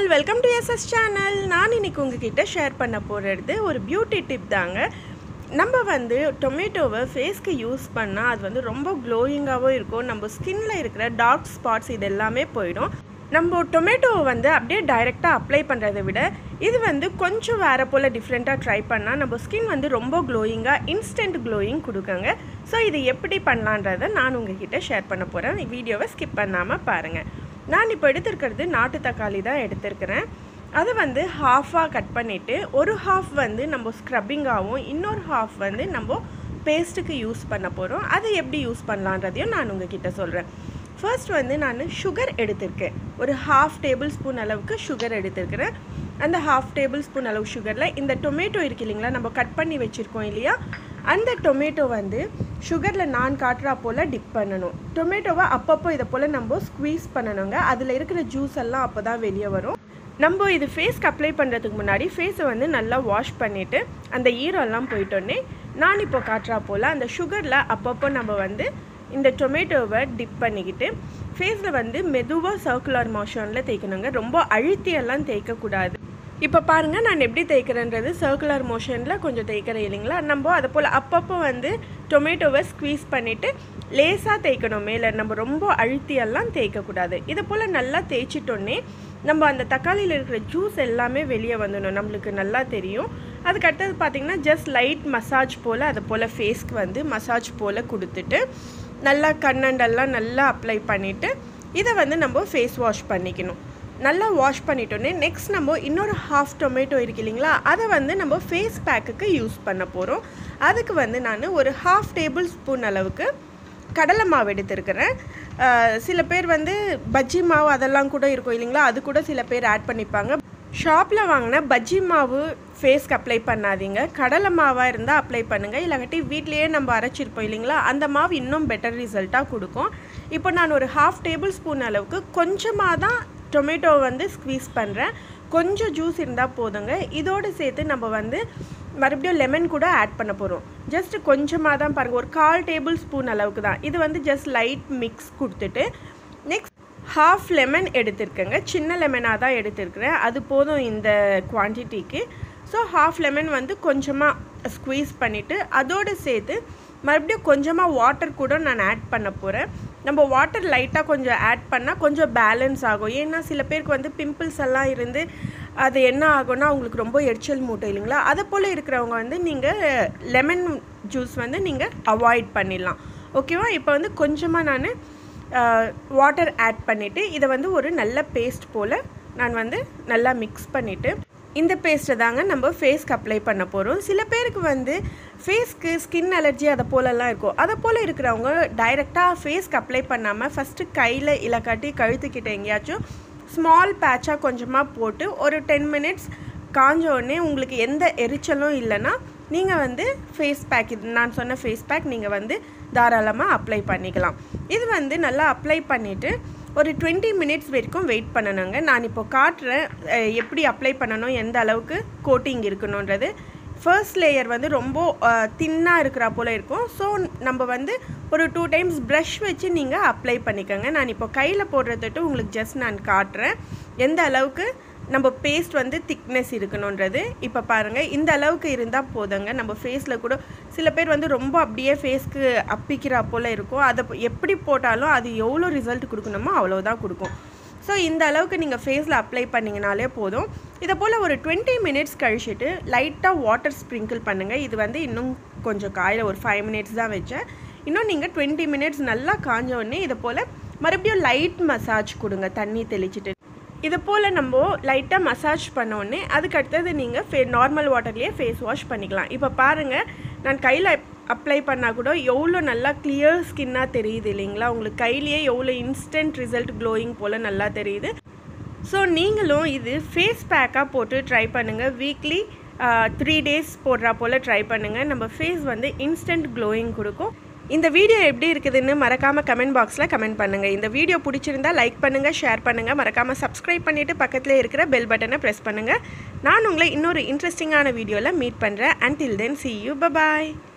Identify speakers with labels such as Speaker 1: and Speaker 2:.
Speaker 1: all welcome to SS channel நான் இன்னைக்கு உங்ககிட்ட ஷேர் பண்ண போகிறது ஒரு பியூட்டி டிப் தாங்க நம்ம வந்து டொமேட்டோவை ஃபேஸ்க்கு யூஸ் பண்ணால் அது வந்து ரொம்ப க்ளோயிங்காகவும் இருக்கும் நம்ம ஸ்கின்ல இருக்கிற டார்க் ஸ்பாட்ஸ் இது எல்லாமே போயிடும் நம்ம டொமேட்டோவை வந்து அப்படியே டைரெக்டாக அப்ளை பண்ணுறதை விட இது வந்து கொஞ்சம் வேறு போல் டிஃப்ரெண்ட்டாக ட்ரை பண்ணால் நம்ம ஸ்கின் வந்து ரொம்ப க்ளோயிங்காக இன்ஸ்டன்ட் க்ளோயிங் கொடுக்குங்க ஸோ இது எப்படி பண்ணலான்றதை நான் உங்ககிட்ட ஷேர் பண்ண போகிறேன் வீடியோவை ஸ்கிப் பண்ணாமல் பாருங்கள் நான் இப்போ எடுத்திருக்கிறது நாட்டு தக்காளி தான் எடுத்திருக்கிறேன் அதை வந்து ஹாஃபாக கட் பண்ணிவிட்டு ஒரு ஹாஃப் வந்து நம்ம ஸ்க்ரப்பிங்காகவும் இன்னொரு ஹாஃப் வந்து நம்ம பேஸ்ட்டுக்கு யூஸ் பண்ண போகிறோம் அதை எப்படி யூஸ் பண்ணலான்றதையும் நான் உங்ககிட்ட சொல்கிறேன் ஃபர்ஸ்ட் வந்து நான் சுகர் எடுத்திருக்கேன் ஒரு ஹாஃப் டேபிள் ஸ்பூன் அளவுக்கு சுகர் எடுத்திருக்கிறேன் அந்த ஹாஃப் டேபிள் ஸ்பூன் அளவு சுகரில் இந்த டொமேட்டோ இருக்கு இல்லைங்களா நம்ம கட் பண்ணி வச்சுருக்கோம் இல்லையா அந்த டொமேட்டோ வந்து சுகரில் நான் காட்டுறா போல் டிப் பண்ணணும் டொமேட்டோவை அப்பப்போ இதை போல் நம்ம ஸ்க்வீஸ் பண்ணணுங்க அதில் இருக்கிற ஜூஸ் எல்லாம் அப்போ தான் வெளியே வரும் நம்ம இது ஃபேஸ்க்கு அப்ளை பண்ணுறதுக்கு முன்னாடி ஃபேஸை வந்து நல்லா வாஷ் பண்ணிவிட்டு அந்த ஈரம்லாம் போயிட்டோன்னே நான் இப்போ காட்டுறா போல் அந்த சுகரில் அப்பப்போ நம்ம வந்து இந்த டொமேட்டோவை டிப் பண்ணிக்கிட்டு ஃபேஸில் வந்து மெதுவாக சர்க்குலர் மோஷனில் தேய்க்கணுங்க ரொம்ப அழுத்தியெல்லாம் தேய்க்கக்கூடாது இப்போ பாருங்கள் நான் எப்படி தேய்க்கிறேன்றது சர்க்குலர் மோஷனில் கொஞ்சம் தேய்க்கிறேன் இல்லைங்களா நம்ம அதை போல் அப்பப்போ வந்து டொமேட்டோவை ஸ்க்வீஸ் பண்ணிவிட்டு லேசாக தேய்க்கணும் மேலே நம்ம ரொம்ப அழுத்தியெல்லாம் தேய்க்கக்கூடாது இதை போல் நல்லா தேய்ச்சிட்டோன்னே நம்ம அந்த தக்காளியில் இருக்கிற ஜூஸ் எல்லாமே வெளியே வந்துடணும் நம்மளுக்கு நல்லா தெரியும் அதுக்கு அடுத்தது பார்த்திங்கன்னா ஜஸ்ட் லைட் மசாஜ் போல் அதை போல் ஃபேஸ்க்கு வந்து மசாஜ் போல் கொடுத்துட்டு நல்லா கண்ணண்டெல்லாம் நல்லா அப்ளை பண்ணிவிட்டு இதை வந்து நம்ம ஃபேஸ் வாஷ் பண்ணிக்கணும் நல்லா வாஷ் பண்ணிட்டோன்னே நெக்ஸ்ட் நம்ம இன்னொரு ஹாஃப் டொமேட்டோ இருக்கு இல்லைங்களா அதை வந்து நம்ம ஃபேஸ் பேக்குக்கு யூஸ் பண்ண போகிறோம் அதுக்கு வந்து நான் ஒரு ஹாஃப் டேபிள் ஸ்பூன் அளவுக்கு கடலை மாவு எடுத்திருக்கிறேன் சில பேர் வந்து பஜ்ஜி மாவு அதெல்லாம் கூட இருக்கும் இல்லைங்களா அது கூட சில பேர் ஆட் பண்ணிப்பாங்க ஷாப்பில் வாங்கின பஜ்ஜி மாவு ஃபேஸ்க்கு அப்ளை பண்ணாதீங்க கடலை மாவாக இருந்தால் அப்ளை பண்ணுங்கள் இல்லாட்டி வீட்லேயே நம்ம அரைச்சிருப்போம் இல்லைங்களா அந்த மாவு இன்னும் பெட்டர் ரிசல்ட்டாக கொடுக்கும் இப்போ நான் ஒரு ஹாஃப் டேபிள் ஸ்பூன் அளவுக்கு கொஞ்சமாக தான் டொமேட்டோ வந்து ஸ்க்வீஸ் பண்ணுறேன் கொஞ்சம் ஜூஸ் இருந்தால் போதுங்க இதோடு சேர்த்து நம்ம வந்து மறுபடியும் லெமன் கூட ஆட் பண்ண போகிறோம் ஜஸ்ட் கொஞ்சமாக தான் பாருங்கள் ஒரு கால் டேபிள் ஸ்பூன் அளவுக்கு தான் இது வந்து ஜஸ்ட் லைட் மிக்ஸ் கொடுத்துட்டு நெக்ஸ்ட் ஹாஃப் லெமன் எடுத்திருக்கேங்க சின்ன லெமனாக தான் எடுத்திருக்கிறேன் அது போதும் இந்த குவான்டிட்டிக்கு ஸோ ஹாஃப் லெமன் வந்து கொஞ்சமாக ஸ்க்வீஸ் பண்ணிவிட்டு அதோடு சேர்த்து மறுபடியும் கொஞ்சமாக வாட்டர் கூட நான் ஆட் பண்ண போகிறேன் நம்ம வாட்டர் லைட்டாக கொஞ்சம் ஆட் பண்ணால் கொஞ்சம் பேலன்ஸ் ஆகும் ஏன்னா சில பேருக்கு வந்து பிம்பிள்ஸ் எல்லாம் இருந்து அது என்ன ஆகும்னா அவங்களுக்கு ரொம்ப எரிச்சல் மூட்டை இல்லைங்களா அதை போல் இருக்கிறவங்க வந்து நீங்கள் லெமன் ஜூஸ் வந்து நீங்கள் அவாய்ட் பண்ணிடலாம் ஓகேவா இப்போ வந்து கொஞ்சமாக நான் வாட்டர் ஆட் பண்ணிவிட்டு இதை வந்து ஒரு நல்ல பேஸ்ட் போல் நான் வந்து நல்லா மிக்ஸ் பண்ணிவிட்டு இந்த பேஸ்ட்டை தாங்க நம்ம ஃபேஸ்க்கு அப்ளை பண்ண போகிறோம் சில பேருக்கு வந்து ஃபேஸ்க்கு ஸ்கின் அலர்ஜி அதை போலலாம் இருக்கும் அதை போல் இருக்கிறவங்க டைரெக்டாக ஃபேஸ்க்கு அப்ளை பண்ணாமல் ஃபஸ்ட்டு கையில் இலக்காட்டி கழுத்துக்கிட்ட எங்கேயாச்சும் ஸ்மால் பேட்சாக கொஞ்சமாக போட்டு ஒரு டென் மினிட்ஸ் காஞ்ச உடனே உங்களுக்கு எந்த எரிச்சலும் இல்லைன்னா நீங்கள் வந்து ஃபேஸ் பேக் இது நான் சொன்ன ஃபேஸ் பேக் நீங்கள் வந்து தாராளமாக அப்ளை பண்ணிக்கலாம் இது வந்து நல்லா அப்ளை பண்ணிவிட்டு ஒரு டுவெண்ட்டி மினிட்ஸ் வரைக்கும் வெயிட் பண்ணணுங்க நான் இப்போ காட்டுறேன் எப்படி அப்ளை பண்ணணும் எந்த அளவுக்கு கோட்டிங் இருக்கணுன்றது ஃபர்ஸ்ட் லேயர் வந்து ரொம்ப தின்னாக இருக்கிறா போல் இருக்கும் ஸோ நம்ம வந்து ஒரு டூ டைம்ஸ் ப்ரஷ் வச்சு நீங்கள் அப்ளை பண்ணிக்கோங்க நான் இப்போ கையில் போடுறதுட்டு உங்களுக்கு ஜஸ்ட் நான் காட்டுறேன் எந்த அளவுக்கு நம்ம பேஸ்ட் வந்து திக்னஸ் இருக்கணுன்றது இப்போ பாருங்கள் இந்த அளவுக்கு இருந்தால் போதுங்க நம்ம ஃபேஸில் கூட சில பேர் வந்து ரொம்ப அப்படியே ஃபேஸ்க்கு அப்பிக்கிறா போல் இருக்கும் அதை எப்படி போட்டாலும் அது எவ்வளோ ரிசல்ட் கொடுக்கணுமோ அவ்வளோதான் கொடுக்கும் ஸோ இந்த அளவுக்கு நீங்கள் ஃபேஸில் அப்ளை பண்ணிங்கனாலே போதும் இதை போல் ஒரு டுவெண்ட்டி மினிட்ஸ் கழிச்சிட்டு லைட்டாக வாட்டர் ஸ்ப்ரிங்கிள் பண்ணுங்கள் இது வந்து இன்னும் கொஞ்சம் காயில் ஒரு ஃபைவ் மினிட்ஸ் தான் வச்சேன் இன்னும் நீங்கள் டுவெண்ட்டி மினிட்ஸ் நல்லா காஞ்ச உடனே இதை போல் மறுபடியும் லைட் மசாஜ் கொடுங்க தண்ணி தெளிச்சிட்டு இது போல் நம்ம லைட்டாக மசாஜ் பண்ணோடனே அதுக்கு அடுத்தது நீங்கள் ஃபே நார்மல் வாட்டர்லேயே ஃபேஸ் வாஷ் பண்ணிக்கலாம் இப்போ பாருங்கள் நான் கையில் அப்ளை பண்ணால் கூட எவ்வளோ நல்லா கிளியர் ஸ்கின்னாக தெரியுது இல்லைங்களா உங்களுக்கு கையிலேயே எவ்வளோ இன்ஸ்டன்ட் ரிசல்ட் க்ளோயிங் போல் நல்லா தெரியுது ஸோ நீங்களும் இது ஃபேஸ் பேக்காக போட்டு ட்ரை பண்ணுங்கள் வீக்லி த்ரீ டேஸ் போடுறா போல் ட்ரை பண்ணுங்கள் நம்ம ஃபேஸ் வந்து இன்ஸ்டன்ட் க்ளோயிங் கொடுக்கும் இந்த வீடியோ எப்படி இருக்குதுன்னு மறக்காமல் கமெண்ட் பாக்ஸில் கமெண்ட் பண்ணுங்கள் இந்த வீடியோ பிடிச்சிருந்தா லைக் பண்ணுங்கள் ஷேர் பண்ணுங்கள் மறக்காமல் சப்ஸ்கிரைப் பண்ணிவிட்டு பக்கத்தில் இருக்கிற பெல் பட்டனை ப்ரெஸ் பண்ணுங்கள் நான் உங்களை இன்னொரு இன்ட்ரெஸ்டிங்கான வீடியோவில் மீட் பண்ணுறேன் and till then see you bye bye